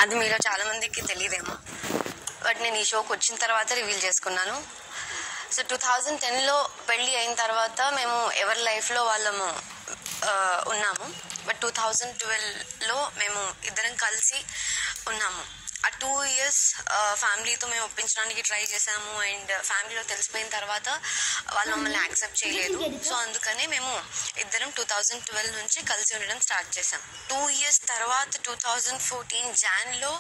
అది మీలో చాలా మందికి తెలియదేమో బట్ నేను ఈ షోకి వచ్చిన తర్వాత రివీల్ చేసుకున్నాను సో టూ థౌజండ్ టెన్లో పెళ్ళి అయిన తర్వాత మేము ఎవరి లైఫ్లో వాళ్ళము ఆ, ఉన్నాము బట్ టూ థౌజండ్ ట్వెల్వ్లో మేము ఇద్దరం కలిసి ఉన్నాము ఆ టూ ఇయర్స్ ఫ్యామిలీతో మేము ఒప్పించడానికి ట్రై చేసాము అండ్ ఫ్యామిలీలో తెలిసిపోయిన తర్వాత వాళ్ళు మమ్మల్ని యాక్సెప్ట్ చేయలేదు సో అందుకనే మేము ఇద్దరం టూ థౌజండ్ ట్వెల్వ్ నుంచి కలిసి ఉండడం స్టార్ట్ చేసాం టూ ఇయర్స్ తర్వాత టూ థౌజండ్ ఫోర్టీన్ జాన్లో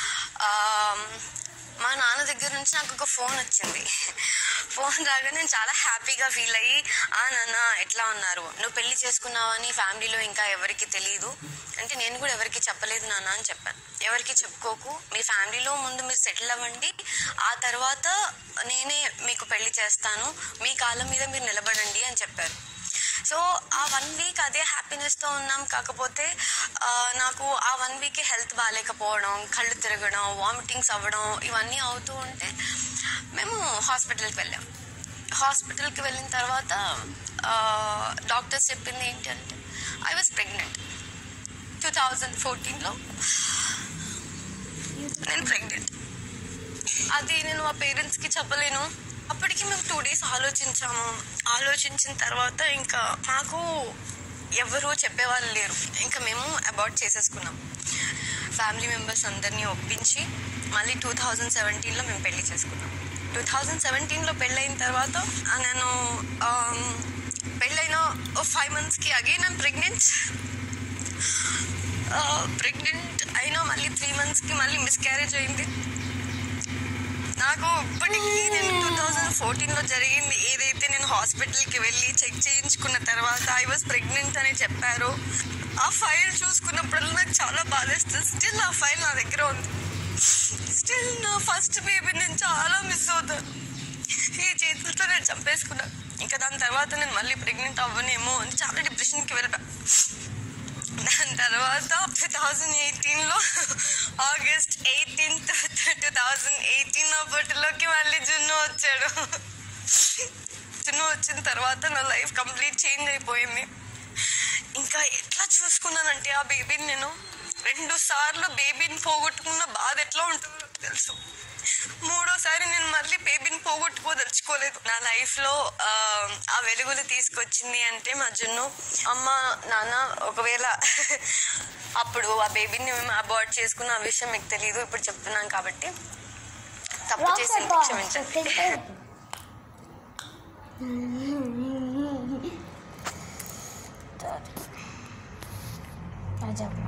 మా నాన్న దగ్గర నుంచి నాకు ఒక ఫోన్ వచ్చింది ఫోన్ రాగా నేను చాలా హ్యాపీగా ఫీల్ అయ్యి ఆ నాన్న ఎట్లా ఉన్నారు నువ్వు పెళ్లి చేసుకున్నావని ఫ్యామిలీలో ఇంకా ఎవరికి తెలియదు అంటే నేను కూడా ఎవరికి చెప్పలేదు నాన్న అని చెప్పాను ఎవరికి చెప్పుకోకు మీ ఫ్యామిలీలో ముందు మీరు సెటిల్ అవ్వండి ఆ తర్వాత నేనే మీకు పెళ్లి చేస్తాను మీ కాళ్ళ మీద మీరు నిలబడండి అని చెప్పారు సో ఆ వన్ వీక్ అదే హ్యాపీనెస్తో ఉన్నాం కాకపోతే ఆ, నాకు ఆ వన్ వీక్ హెల్త్ బాగాలేకపోవడం కళ్ళు తిరగడం వామిటింగ్స్ అవ్వడం ఇవన్నీ అవుతూ ఉంటే మేము హాస్పిటల్కి వెళ్ళాం హాస్పిటల్కి వెళ్ళిన తర్వాత డాక్టర్స్ చెప్పింది ఏంటి అంటే I was pregnant two thousand ఫోర్టీన్లో నేను ప్రెగ్నెంట్ అది నేను మా పేరెంట్స్కి చెప్పలేను అప్పటికి మేము టూ డేస్ ఆలోచించాము ఆలోచించిన తర్వాత ఇంకా మాకు ఎవరు చెప్పేవాళ్ళు లేరు ఇంకా మేము అబార్ట్ చేసేసుకున్నాం ఫ్యామిలీ మెంబర్స్ అందరినీ ఒప్పించి మళ్ళీ టూ థౌజండ్ సెవెంటీన్లో మేము పెళ్లి చేసుకున్నాం టూ థౌజండ్ సెవెంటీన్లో పెళ్ళైన తర్వాత ఆ, నేను ఆమ్, పెళ్ళైన ఫైవ్ మంత్స్కి అగైన్ ఐమ్ ప్రెగ్నెంట్ ప్రెగ్నెంట్ అయినా మళ్ళీ త్రీ మంత్స్కి మళ్ళీ మిస్క్యారేజ్ అయింది నాకు ఇప్పటికీ నేను టూ థౌజండ్ ఫోర్టీన్లో జరిగింది ఏదైతే నేను హాస్పిటల్కి వెళ్ళి చెక్ చేయించుకున్న తర్వాత ఐ వాజ్ ప్రెగ్నెంట్ అని చెప్పారు ఆ ఫైల్ చూసుకున్నప్పుడల్లా నాకు చాలా బాధేస్తుంది స్టిల్ ఆ ఫైల్ నా దగ్గర ఉంది స్టిల్ నా ఫస్ట్ బేబీ నేను చాలా మిస్ అవుతాను ఈ చేతులతో నేను చంపేసుకున్నాను ఇంకా దాని తర్వాత నేను మళ్ళీ ప్రెగ్నెంట్ అవ్వనేమో అని చాలా డిప్రెషన్కి వెళ్ళిపోయాను దాని తర్వాత టూ థౌజండ్ ఎయిటీన్లో August eighteenth two thousand eighteen అప్పటిలోకి మళ్ళీ జున్ను వచ్చాడు జున్ను వచ్చిన తర్వాత నా లైఫ్ కంప్లీట్ చేంజ్ అయిపోయింది ఇంకా ఎట్లా చూసుకున్నానంటే ఆ బేబీని నేను రెండు సార్లు బేబీని పోగొట్టుకున్న బాధ ఎట్లా ఉంటుందో నాకు తెలుసు మూడోసారి నేను మళ్ళీ బేబీని పోగొట్టుకోదలుచుకోలేదు నా లైఫ్లో ఆ, ఆ వెలుగులు తీసుకొచ్చింది అంటే మా జున్ను అమ్మ నాన్న ఒకవేళ అప్పుడు ఆ బేబీని మేము అబార్ట్ చేసుకున్న ఆ విషయం మీకు తెలియదు ఇప్పుడు చెప్తున్నాం కాబట్టి తప్పు చేసి క్షమించండి రాజా